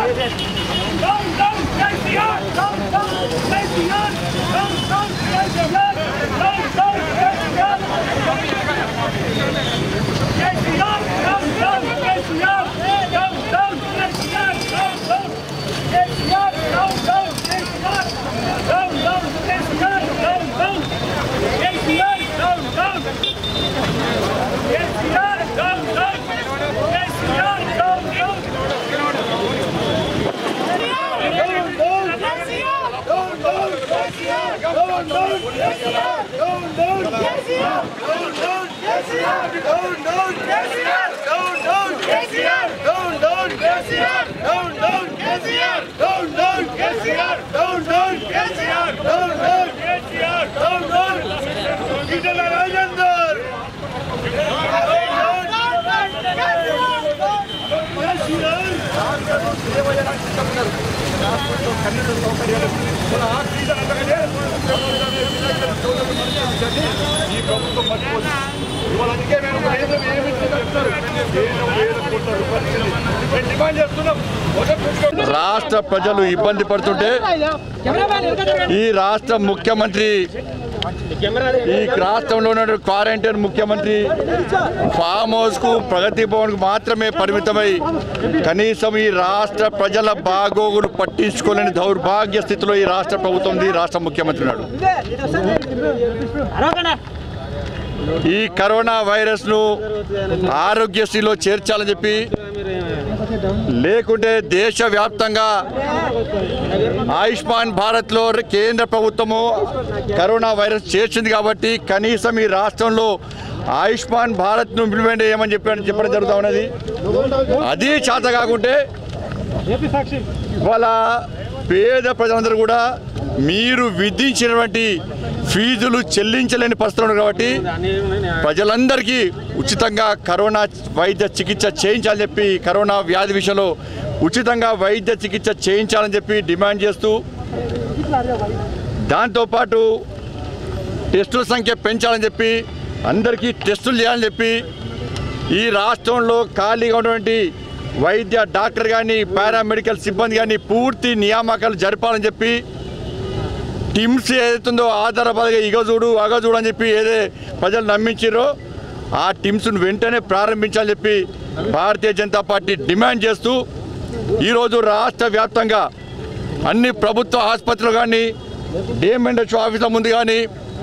రాష్ట్ర ప్రజలు ఇబ్బంది పడుతుంటే ఈ రాష్ట్ర ముఖ్యమంత్రి ఈ రాష్ట్రంలో ఉన్న క్వారంటైన్ ముఖ్యమంత్రి ఫామ్ హౌస్ కు ప్రగతి భవన్ కు మాత్రమే పరిమితమై కనీసం ఈ రాష్ట్ర ప్రజల బాగోగులు పట్టించుకోలేని దౌర్భాగ్య స్థితిలో ఈ రాష్ట్ర ప్రభుత్వం ఉంది ఈ రాష్ట్ర ముఖ్యమంత్రి ఉన్నాడు ఈ కరోనా వైరస్ ను ఆరోగ్యశ్రీలో చేర్చాలని చెప్పి లేకుంటే దేశవ్యాప్తంగా ఆయుష్మాన్ భారత్లో కేంద్ర ప్రభుత్వము కరోనా వైరస్ చేర్చింది కాబట్టి కనీసం ఈ రాష్ట్రంలో ఆయుష్మాన్ భారత్ను ఇంప్లిమెంట్ చేయమని చెప్పి చెప్పడం జరుగుతూ ఉన్నది అది చేత కాకుంటే ఇవాళ పేద ప్రజలందరూ కూడా మీరు విధించినటువంటి ఫీజులు చెల్లించలేని పరిస్థితులు ఉన్నాయి కాబట్టి ప్రజలందరికీ ఉచితంగా కరోనా వైద్య చికిత్స చేయించాలని చెప్పి కరోనా వ్యాధి విషయంలో ఉచితంగా వైద్య చికిత్స చేయించాలని చెప్పి డిమాండ్ చేస్తూ దాంతోపాటు టెస్టుల సంఖ్య పెంచాలని చెప్పి అందరికీ టెస్టులు చేయాలని చెప్పి ఈ రాష్ట్రంలో ఖాళీగా ఉన్నటువంటి వైద్య డాక్టర్ కానీ పారామెడికల్ సిబ్బంది కానీ పూర్తి నియామకాలు జరపాలని చెప్పి టిమ్స్ ఏదైతుందో ఆధారపడగా ఇగ చూడు అగ చూడు అని చెప్పి ఏదే ప్రజలు నమ్మించారో ఆ టిమ్స్ను వెంటనే ప్రారంభించాలని చెప్పి భారతీయ జనతా పార్టీ డిమాండ్ చేస్తూ ఈరోజు రాష్ట్ర వ్యాప్తంగా అన్ని ప్రభుత్వ ఆసుపత్రులు కానీ డిఎంఎన్హెచ్ ఆఫీసుల ముందు కానీ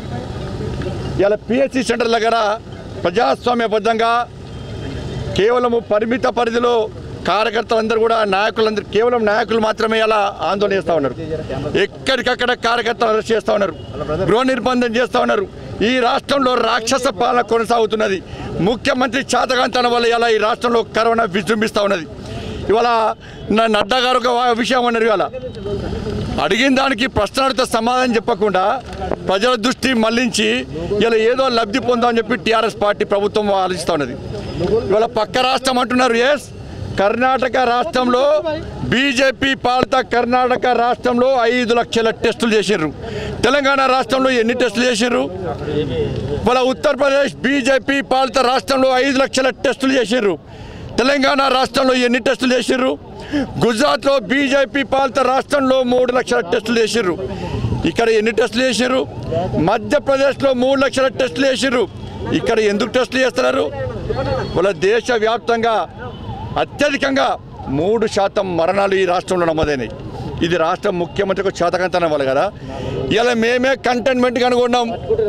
ఇలా పిహెచ్సి సెంటర్ దగ్గర ప్రజాస్వామ్యబద్ధంగా కేవలము పరిమిత పరిధిలో కార్యకర్తలందరూ కూడా నాయకులందరూ కేవలం నాయకులు మాత్రమే అలా ఆందోళన చేస్తూ ఉన్నారు ఎక్కడికక్కడ కార్యకర్తలు అరెస్ట్ చేస్తూ ఉన్నారు గృహ నిర్బంధం చేస్తూ ఉన్నారు ఈ రాష్ట్రంలో రాక్షస పాలన కొనసాగుతున్నది ముఖ్యమంత్రి చాతకాంతన వల్ల ఇలా ఈ రాష్ట్రంలో కరోనా విజృంభిస్తూ ఉన్నది ఇవాళ నా నడ్డా గారు ఒక విషయం అన్నారు ఇవాళ అడిగిన దానికి ప్రశ్నలతో సమాధానం చెప్పకుండా ప్రజల దృష్టి మళ్లించి ఇలా ఏదో లబ్ధి పొందామని చెప్పి టీఆర్ఎస్ పార్టీ ప్రభుత్వం ఆలోచిస్తూ ఉన్నది ఇవాళ పక్క రాష్ట్రం అంటున్నారు ఎస్ కర్ణాటక రాష్ట్రంలో బీజేపీ పాలిత కర్ణాటక రాష్ట్రంలో ఐదు లక్షల టెస్టులు చేసిర్రు తెలంగాణ రాష్ట్రంలో ఎన్ని టెస్టులు చేసిర్రు ఇవాళ ఉత్తరప్రదేశ్ బీజేపీ పాలిత రాష్ట్రంలో ఐదు లక్షల టెస్టులు చేసిర్రు తెలంగాణ రాష్ట్రంలో ఎన్ని టెస్టులు చేసిర్రు గుజరాత్లో బీజేపీ పాలిత రాష్ట్రంలో మూడు లక్షల టెస్టులు చేసిర్రు ఇక్కడ ఎన్ని టెస్టులు చేసిర్రు మధ్యప్రదేశ్లో మూడు లక్షల టెస్టులు చేసిర్రు ఇక్కడ ఎందుకు టెస్టులు చేస్తున్నారు వాళ్ళ దేశవ్యాప్తంగా అత్యధికంగా మూడు శాతం మరణాలు ఈ రాష్ట్రంలో నమోదైనాయి ఇది రాష్ట్ర ముఖ్యమంత్రికి చేతకంతనం వల్ల కదా ఇలా మేమే కంటైన్మెంట్ కనుగొన్నాం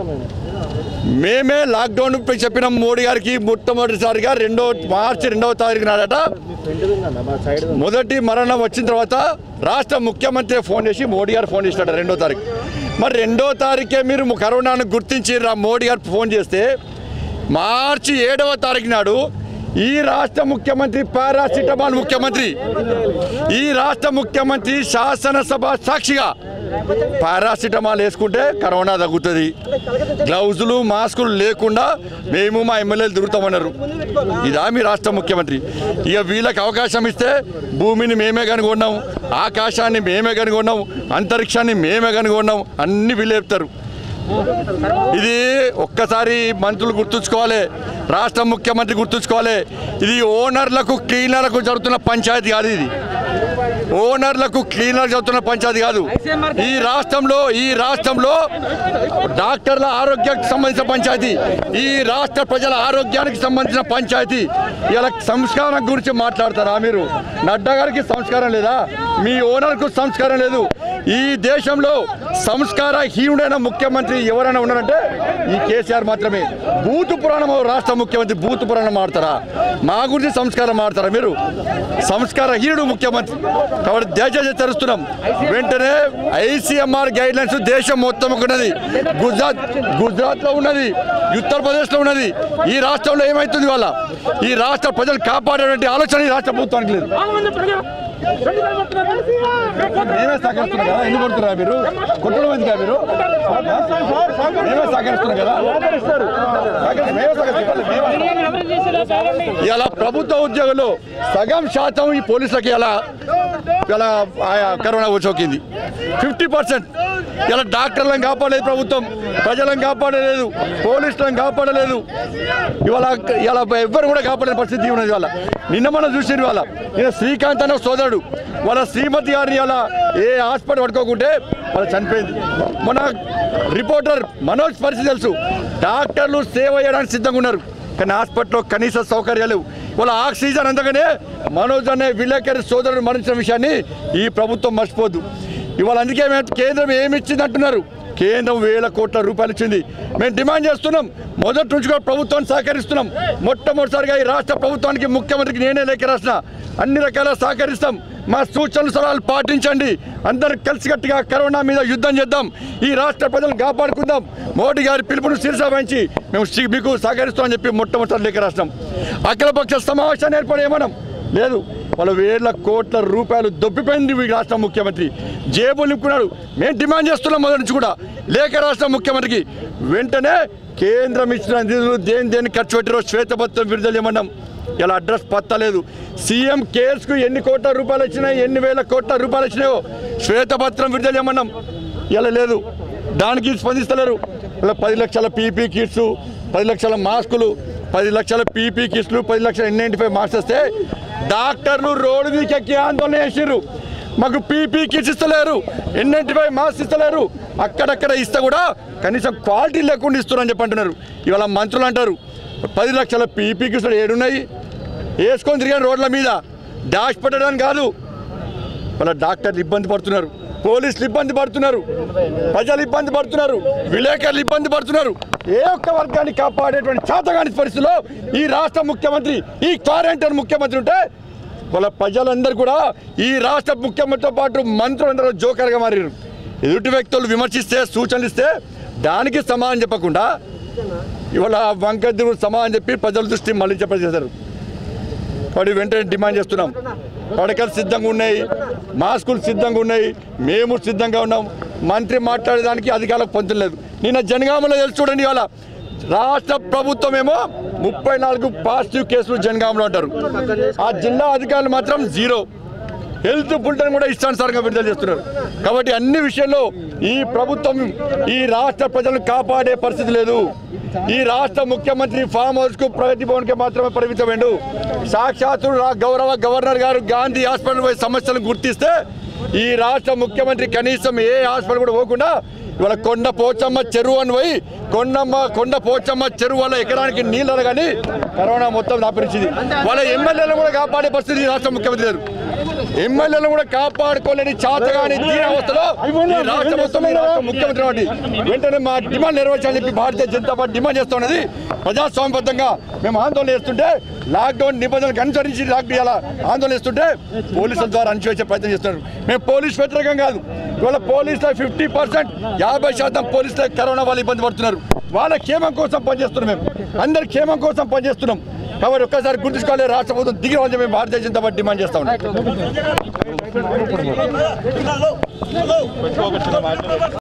మేమే లాక్డౌన్ చెప్పినాం మోడీ గారికి మొట్టమొదటిసారిగా రెండో మార్చి రెండవ తారీఖు నాడట మొదటి మరణం వచ్చిన తర్వాత రాష్ట్ర ముఖ్యమంత్రి ఫోన్ చేసి మోడీ గారు ఫోన్ చేసినాడు రెండో తారీఖు మరి రెండో తారీఖే మీరు కరోనాను గుర్తించి రా మోడీ గారు ఫోన్ చేస్తే మార్చి ఏడవ తారీఖు నాడు ఈ రాష్ట్ర ముఖ్యమంత్రి పారాసిటమాల్ ముఖ్యమంత్రి ఈ రాష్ట్ర ముఖ్యమంత్రి శాసనసభ సాక్షిగా పారాసిటమాల్ వేసుకుంటే కరోనా తగ్గుతుంది గ్లౌజులు మాస్కులు లేకుండా మేము మా ఎమ్మెల్యేలు తిరుగుతామన్నారు ఇదా మీ రాష్ట్ర ముఖ్యమంత్రి ఇక వీళ్ళకి అవకాశం ఇస్తే భూమిని మేమే కనుగొన్నాం ఆకాశాన్ని మేమే కనుగొన్నాం అంతరిక్షాన్ని మేమే కనుగొన్నాం అన్ని వీళ్ళు చెప్తారు ఇది ఒక్కసారి మంత్రులు గుర్తుంచుకోవాలి రాష్ట్ర ముఖ్యమంత్రి గుర్తుంచుకోవాలి ఇది ఓనర్లకు క్లీనర్లకు జరుగుతున్న పంచాయతీ కాదు ఇది ఓనర్లకు క్లీనర్ చదువుతున్న పంచాయతీ కాదు ఈ రాష్ట్రంలో ఈ రాష్ట్రంలో డాక్టర్ల ఆరోగ్యానికి సంబంధించిన పంచాయతీ ఈ రాష్ట్ర ప్రజల ఆరోగ్యానికి సంబంధించిన పంచాయతీ ఇలా సంస్కారం గురించి మాట్లాడతారా మీరు నడ్డా గారికి సంస్కారం లేదా మీ ఓనర్కు సంస్కారం లేదు ఈ దేశంలో సంస్కార హీనుడైన ముఖ్యమంత్రి ఎవరైనా ఉన్నారంటే ఈ కేసీఆర్ మాత్రమే బూతు పురాణం రాష్ట్ర ముఖ్యమంత్రి బూతు పురాణం ఆడతారా మా గురించి సంస్కారం ఆడతారా మీరు సంస్కార హీనుడు ముఖ్యమంత్రి కాబట్టి దయచేసి తెరుస్తున్నాం వెంటనే ఐసీఎంఆర్ గైడ్ లైన్స్ దేశం మొత్తం ఉన్నది గుజరాత్ గుజరాత్ లో ఉన్నది ఉత్తరప్రదేశ్ లో ఉన్నది ఈ రాష్ట్రంలో ఏమైతుంది వాళ్ళ ఈ రాష్ట్ర ప్రజలు కాపాడేటువంటి ఆలోచన ఈ రాష్ట్ర ప్రభుత్వానికి లేదు మేమే సహకరిస్తున్నాం కదా ఎన్ని కొడుతున్నా మీరు కొట్టడం ఎందుకు మీరు మేమే సహకరిస్తున్నాం కదా సహకరి- మేమే సహకరిస్తున్నాం. మేమే- ఇలా ప్రభుత్వ ఉద్యోగులు సగం శాతం ఈ పోలీసులకి ఇలా ఇలా ఆయా కరోనా వచ్చోకింది ఫిఫ్టీ పర్సెంట్ ఇలా డాక్టర్లను కాపాడలేదు ప్రభుత్వం ప్రజలను కాపాడలేదు పోలీసులను కాపాడలేదు ఇవాళ ఇలా ఎవ్వరు కూడా కాపాడే పరిస్థితి ఉన్నది ఇవాళ నిన్న మనం చూసింది ఇవాళ ఈయన శ్రీకాంత్ అనే సోదరుడు వాళ్ళ శ్రీమతి గారిని అలా ఏ హాస్పిటల్ పట్టుకోకుంటే వాళ్ళ చనిపోయింది మన రిపోర్టర్ మనోజ్ పరిస్థితి తెలుసు డాక్టర్లు సేవ చేయడానికి సిద్ధంగా ఉన్నారు కానీ హాస్పిటల్లో కనీస సౌకర్యాలు వాళ్ళ ఆక్సిజన్ అందగానే మనోజ్ అనే విలేకరి సోదరుడు మరణించిన విషయాన్ని ఈ ప్రభుత్వం మర్చిపోద్దు ఇవాళ అందుకే మేము కేంద్రం ఏమి ఇచ్చింది అంటున్నారు కేంద్రం వేల కోట్ల రూపాయలు ఇచ్చింది మేము డిమాండ్ చేస్తున్నాం మొదటి నుంచి కూడా ప్రభుత్వాన్ని సహకరిస్తున్నాం మొట్టమొదటిసారిగా ఈ రాష్ట్ర ప్రభుత్వానికి ముఖ్యమంత్రికి నేనే లేఖ రాసిన అన్ని రకాల సహకరిస్తాం మా సూచనలు సలహాలు పాటించండి అందరూ కలిసికట్టుగా కరోనా మీద యుద్ధం చేద్దాం ఈ రాష్ట్ర ప్రజలను కాపాడుకుందాం మోడీ గారి పిలుపును శిరస వహించి మేము సి- మీకు సహకరిస్తామని చెప్పి మొట్టమొదటి లేఖ రాష్ట్రం అఖిలపక్ష సమావేశాన్ని ఏర్పడేయమనం లేదు వాళ్ళ వేల కోట్ల రూపాయలు దొబ్బిపోయింది ఈ రాష్ట్ర ముఖ్యమంత్రి జేబులు నింపుకున్నాడు మేము డిమాండ్ చేస్తున్నాం మొదటి నుంచి కూడా లేఖ రాష్ట్ర ముఖ్యమంత్రికి వెంటనే కేంద్రం ఇచ్చిన నిధులు దేని దేని ఖర్చు పెట్టారో శ్వేతపత్రం విడుదల చేయమన్నాం ఇలా అడ్రస్ పత్తలేదు సీఎం కేసుకు ఎన్ని కోట్ల రూపాయలు వచ్చినాయి ఎన్ని వేల కోట్ల రూపాయలు వచ్చినాయో శ్వేతపత్రం విడుదల చేయమన్నాం ఇలా లేదు దానికి స్పందిస్తలేరు ఇలా పది లక్షల పీపీ కిట్స్ పది లక్షల మాస్కులు పది లక్షల పీపీ కిట్స్లు పది లక్షల ఎన్ నైంటీ ఫైవ్ మాస్క్ వస్తే డాక్టర్లు రోడ్డు మీదకి ఎక్కి ఆందోళన చేసిర్రు మాకు పీపీ కిట్స్ ఇస్తలేరు ఎన్ నైంటీ ఫైవ్ మాస్క్ ఇస్తలేరు అక్కడక్కడ ఇస్తే కూడా కనీసం క్వాలిటీ లేకుండా ఇస్తున్నారని చెప్పి అంటున్నారు ఇవాళ మంత్రులు అంటారు పది లక్షల పీపీ కిట్స్ ఏడున్నాయి వేసుకొని తిరిగాను రోడ్ల మీద డాష్ పెట్టడానికి కాదు వాళ్ళ డాక్టర్లు ఇబ్బంది పడుతున్నారు పోలీసులు ఇబ్బంది పడుతున్నారు ప్రజలు ఇబ్బంది పడుతున్నారు విలేకరులు ఇబ్బంది పడుతున్నారు ఏ ఒక్క వర్గాన్ని కాపాడేటువంటి చేతగాని పరిస్థితిలో ఈ రాష్ట్ర ముఖ్యమంత్రి ఈ క్వారంటైన్ ముఖ్యమంత్రి ఉంటే వాళ్ళ ప్రజలందరూ కూడా ఈ రాష్ట్ర ముఖ్యమంత్రితో పాటు మంత్రులందరూ జోకర్గా మారారు ఎదుటి వ్యక్తులు విమర్శిస్తే సూచనలు ఇస్తే దానికి సమాధానం చెప్పకుండా ఇవాళ వంకద్దురు సమాధానం చెప్పి ప్రజల దృష్టి మళ్ళీ చెప్పేసేశారు కాబట్టి వెంటనే డిమాండ్ చేస్తున్నాం పడకలు సిద్ధంగా ఉన్నాయి మాస్కులు సిద్ధంగా ఉన్నాయి మేము సిద్ధంగా ఉన్నాం మంత్రి మాట్లాడేదానికి అధికారులకు పొందలేదు నిన్న జనగామలో తెలిసి చూడండి ఇవాళ రాష్ట్ర ప్రభుత్వం ఏమో ముప్పై నాలుగు పాజిటివ్ కేసులు జనగామలో అంటారు ఆ జిల్లా అధికారులు మాత్రం జీరో హెల్త్ బులెటిన్ కూడా ఇష్టానుసారంగా విడుదల చేస్తున్నారు కాబట్టి అన్ని విషయాల్లో ఈ ప్రభుత్వం ఈ రాష్ట్ర ప్రజలను కాపాడే పరిస్థితి లేదు ఈ రాష్ట్ర ముఖ్యమంత్రి ఫామ్ హౌస్ కు ప్రగతి భవన్ కి మాత్రమే పరిమితమైండు సాక్షాత్తు రా- గౌరవ గవర్నర్ గారు గాంధీ హాస్పిటల్ పోయి సమస్యలను గుర్తిస్తే ఈ రాష్ట్ర ముఖ్యమంత్రి కనీసం ఏ హాస్పిటల్ కూడా పోకుండా ఇవాళ కొండ పోచమ్మ చెరువు అని పోయి కొండమ్మ కొండ పోచమ్మ చెరువు వల్ల ఎకరానికి నీళ్ళు కానీ కరోనా మొత్తం వ్యాపించింది వాళ్ళ ఎమ్మెల్యేలను కూడా కాపాడే పరిస్థితి ఈ రాష్ట్ర ముఖ్యమంత్రి గారు ఎమ్మెల్యేలను కూడా కాపాడుకోలేని చాతగాని దీనావస్థలో ఈ రాష్ట్ర మొత్తం ఈ రాష్ట్ర ముఖ్యమంత్రి వాటి వెంటనే మా డిమాండ్ నెరవేర్చాలని చెప్పి భారతీయ జనతా పార్టీ డిమాండ్ చేస్తున్నది ప్రజాస్వామ్యబద్ధంగా మేము ఆందోళన చేస్తుంటే లాక్డౌన్ నిబంధనలకు అనుసరించి లాక్డౌన్ ఇలా ఆందోళన చేస్తుంటే పోలీసుల ద్వారా అణచివేసే ప్రయత్నం చేస్తున్నారు మేము పోలీస్ వ్యతిరేకం కాదు ఇవాళ పోలీసుల ఫిఫ్టీ పర్సెంట్ యాభై శాతం పోలీసులు కరోనా వాళ్ళు ఇబ్బంది పడుతున్నారు వాళ్ళ క్షేమం కోసం పనిచేస్తున్నాం మేము అందరి క్షేమం కోసం పనిచేస్తున్నాం కాబట్టి ఒక్కసారి గుర్తుంచుకోవాలి రాష్ట్ర ప్రభుత్వం దిగి వాళ్ళని మేము భారతీయ జనతా పార్టీ డిమాండ్ చేస్తా ఉన్నాం